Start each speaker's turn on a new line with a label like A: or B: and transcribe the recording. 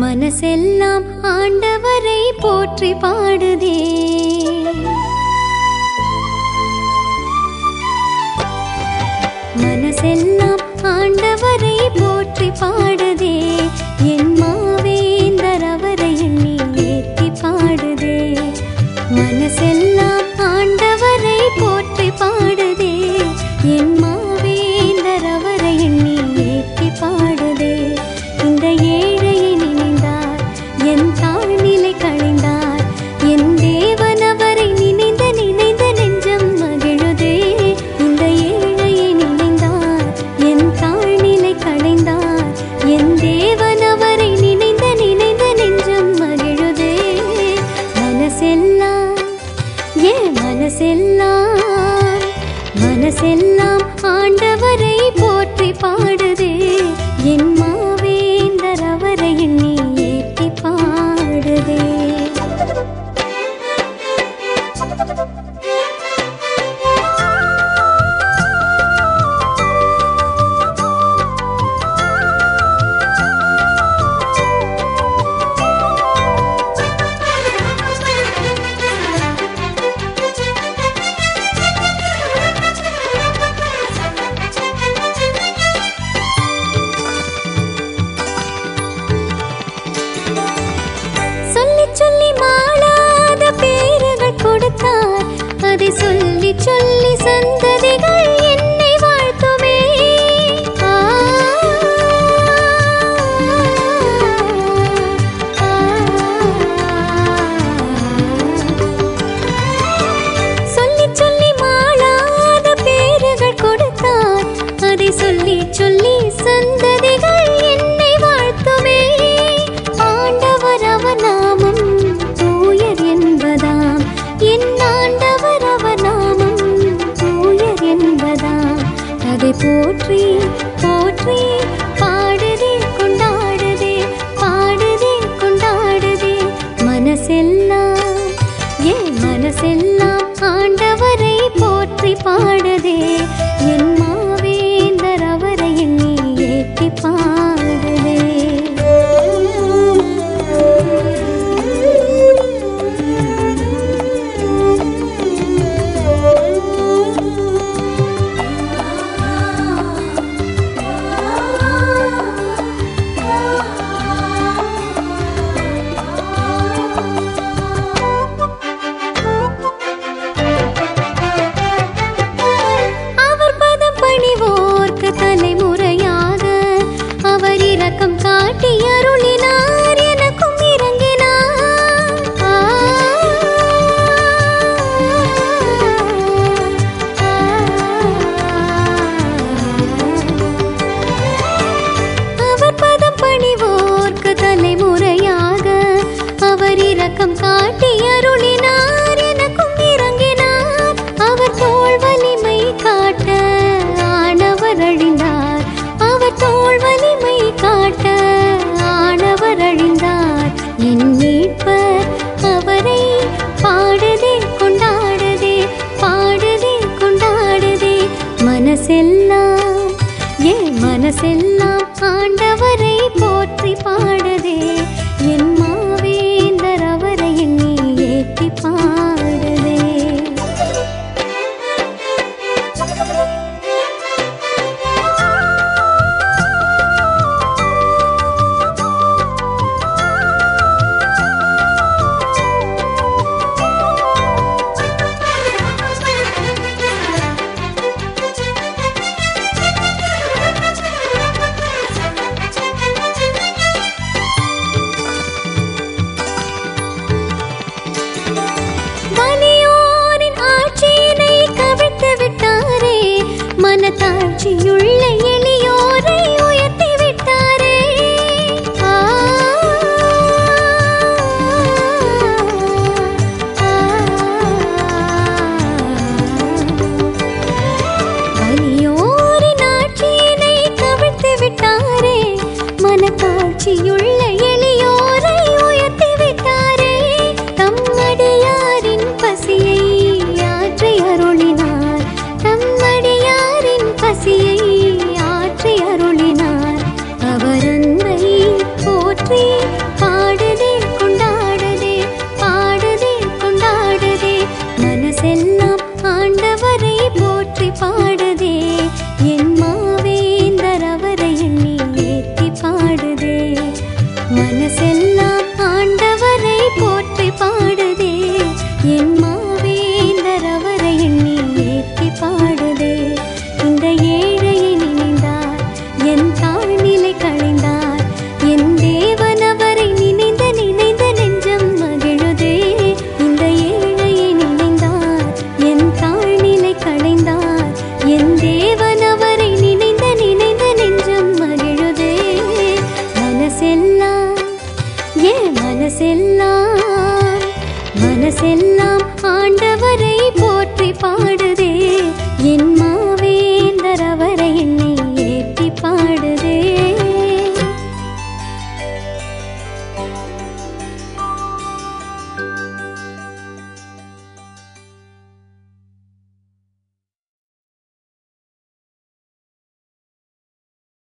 A: மனசெல்லாம் ஆண்டவரை போற்றி பாடுதே மனசெல்லாம் ஆண்டவரை போற்றி பாடுதே என் மாவேந்தர் அவரை எண்ணி ஏத்தி பாடுதே மனசெல்லாம் ஆண்டவரை போற்றி பாடுதே என் மாவேந்தர் அவரை எண்ணி ஏத்தி பாடுதே இந்த ஏழையை நினைந்தார் என் தாழ்நிலை களைந்தார் என் தேவன் அவரை நினைந்த நினைந்த நெஞ்சம் மகிழுதே இந்த ஏழையை நினைந்தார் என் தாழ்நிலை களைந்தார் என் தேவன் அவரை நினைந்த நினைந்த நெஞ்சம் மகிழுதே மனசெல்லாம் ஏன் மனசெல்லாம் மனசெல்லாம் ஆண்டவரை போற்றி பாடுதே என் மாவேந்தர் அவரை எண்ணி ஏற்றி பாடுதே சொல்லி சொல்லி மாளாத பேர்கள் கொடுத்தார் அதை சொல்லி சொல்லி சந்ததிகள் என்னை வாழ்த்துமே ஆ, சொல்லி சொல்லி மாளாத பேர்கள் கொடுத்தார் அதை சொல்லி சொல்லி சந்ததிகள் என்னை வாழ்த்துமே ஆண்டவர் அவர் நாமம் தூயர் என்பதாம் என் ஆண்டவர் அவர் நாமம் தூயர் என்பதாம் அதை போற்றி போற்றி பாடுதே கொண்டாடுதே பாடுதே கொண்டாடுதே மனசெல்லாம் என் மனசெல்லாம் ஆண்டவரை போற்றி பாடுதே என் மாவேந்தர் அவரை எண்ணி ஏற்றி பாடுதே அவர் பதம் பணிவோர்க்கு தலைமுறையாக அவர் இரக்கம் காட்டி அருளினார் எனக்கும் இறங்கினார் ஆ, அவர் பதம் பணிவோர்க்கு தலைமுறையாக அவர் இரக்கம் காட்டி அருளினார் எனக்கும் இறங்கினார் அவர் தோள் வலிமை காட்ட ஆனவர் அழிந்தார் அவர் தோள் வலிமை காட்ட ஆனவர் அழிந்தார் என் மீட்பர் அவரை பாடுதே கொண்டாடுதே பாடுதே கொண்டாடுதே மனசெல்லாம் என் மனசெல்லாம் ஆண்டவரை போற்றி பாடுதே என் மாவேந்தர் அவரை எண்ணி ஏற்றி பாடுதே மனசெல்லாம் ஆண்டவரை போற்றி பாட